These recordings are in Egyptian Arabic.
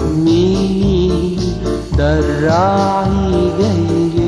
مؤمنين ده الراعي جاي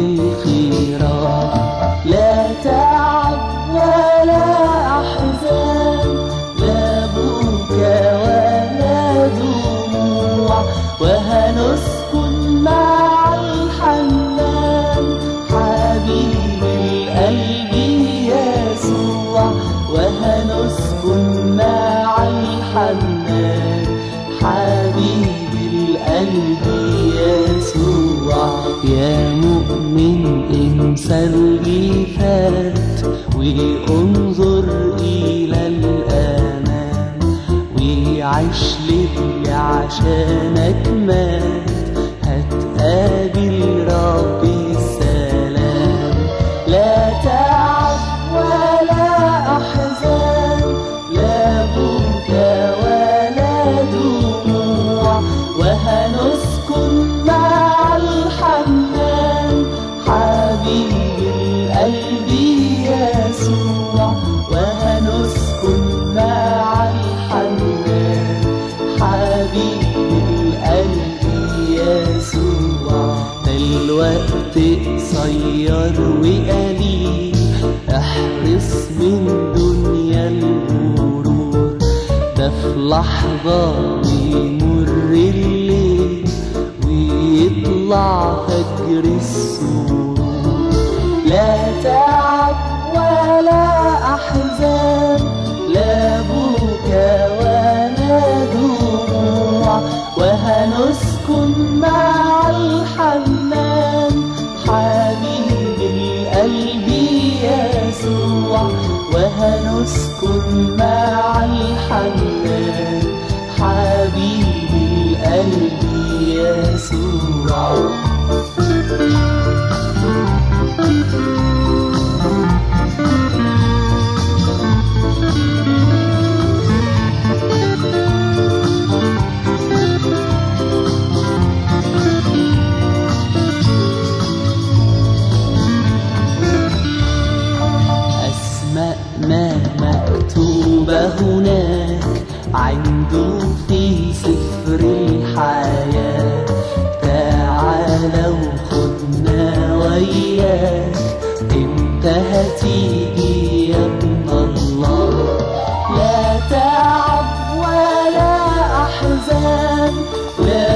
للخيرات لا تعب ولا أحزان لا بكا ولا دموع وهنسكن مع الحنان حبيب القلب يسوع وهنسكن مع الحنان حبيب القلب يسوع يا مؤمن انسى اللي فات وانظر الى الامام وعيش للي عشانك مات هتقابل رب السلام لا تعب ولا احزان لا بكا ولا دموع وهنسكن مع الحنان حبيب القلب يسوع وهنسكن مع الحنان حبيب القلب يسوع ده الوقت قصير وقليل احرص من دنيا الغرور ده في لحظة بيمر الليل ويطلع فجر السرور لا تعب ولا أحزان لا بكا ولا دموع وهنسكن مع الحنان حبيب القلب يسوع وهنسكن مع الحنان حبيب القلب يسوع أسماءنا مكتوبة هناك عنده في سفر الحياة تعالى وخدنا وياك انت هتيجي يا ابن الله لا تعب ولا أحزان لا